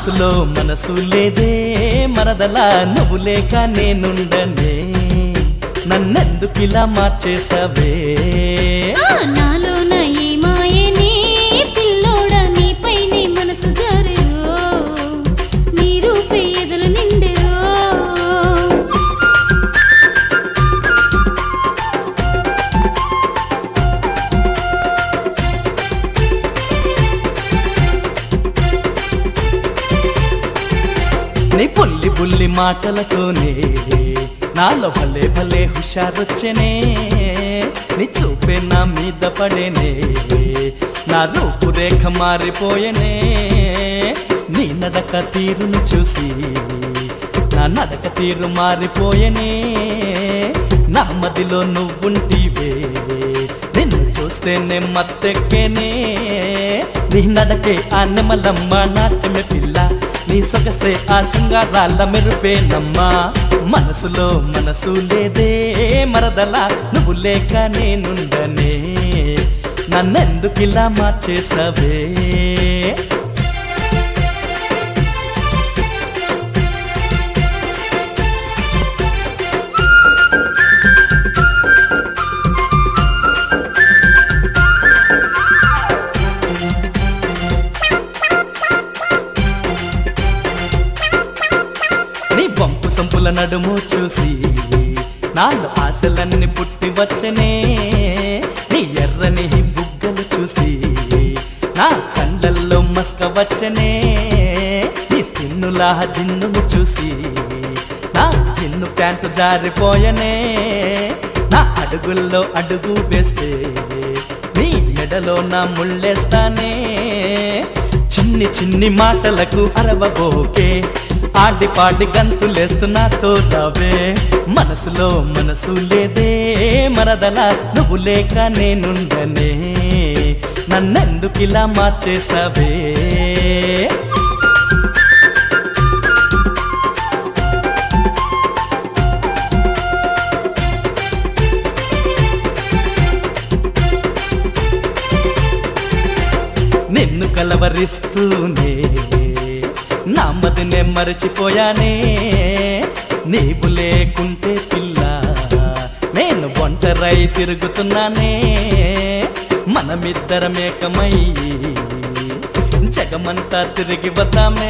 మనసులో మనసు లేదే మరదలా నువ్వు లేక నేనుండనే నన్నెందుకిలా మార్చేసావే ఆ నాలోన ఈ మాయనే పిల్లోడ నీపైనే మనసు జారెరో నీ రూపే ఎదలు నిండెరో నీ పుల్లి బుల్లి మాటలతోనే నాలో భలే భలే హుషారొచ్చనే నీ చూపే నా మీద పడేనే నా రూపురేఖ మారిపోయనే నీ నడక తీరును చూసి నా నడక తీరు మారిపోయనే నా మదిలో నువ్వుంటివే నిన్ను చూస్తేనే మత్తెక్కేనే నీ నడకే ఆ నెమలమ్మ నాట్యమే పిల్ల నీ సొగసే ఆ శృంగారాల మెరుపేనమ్మా మనసులో మనసు లేదే మరదలా నువ్వు లేక నేనుండనే నన్నెందుకిలా మార్చేసావే నీ పంపు సంపుల నడుము చూసి నాలో ఆశలన్నీ పుట్టి వచ్చనే నీ ఎర్రని బుగ్గలు చూసి నా కళ్ళల్లో మస్క వచ్చనే నీ స్కిన్నులా జిన్నును చూసి నా చిన్ను ప్యాంటు జారిపోయనే నా అడుగుల్లో అడుగు వేస్తే నీ మెడలో నా ముళ్ళేస్తానే చిన్ని చిన్ని మాటలకు అరవబోకే ఆడి పాడి గంతులేస్తున్నా తోదావే మనసులో మనసు లేదే మరదలా నువ్వు లేక నేనుండనే నన్నెందుకిలా మార్చేసావే నిన్ను కలవరిస్తూనే నా మదినే మరచిపోయానే నీవు లేకుంటే పిల్ల నేను ఒంటరై తిరుగుతున్నానే మనమిద్దరమేకమై జగమంతా తిరిగి వద్దామే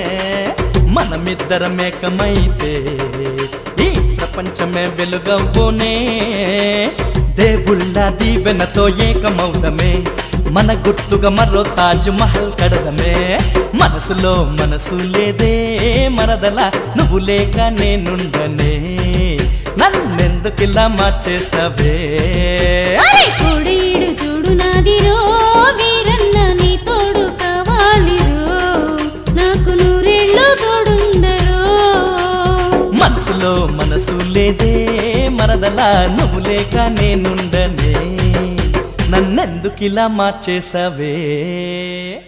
మనమిద్దరమేకమైతే ఈ ప్రపంచమే వెలుగవ్వునే దేవుళ్ళ దీవెనతో ఏకమౌదమే మన గుర్తుగా మరో తాజ్ మహల్ కడదమే మనసులో మనసు లేదే మరదలా నువ్వు లేక నేనుండనే నన్నెందుకిలా మార్చేసావే అరే కోడీడు చూడు నాదిరో వీరన్న నీ తోడు కావాలిరో నాకు నూరేళ్ళు తోడుండరో మనసులో మనసు లేదే మరదలా నువ్వు లేక నేనుండనే నన్నెందుకిలా మార్చేసావే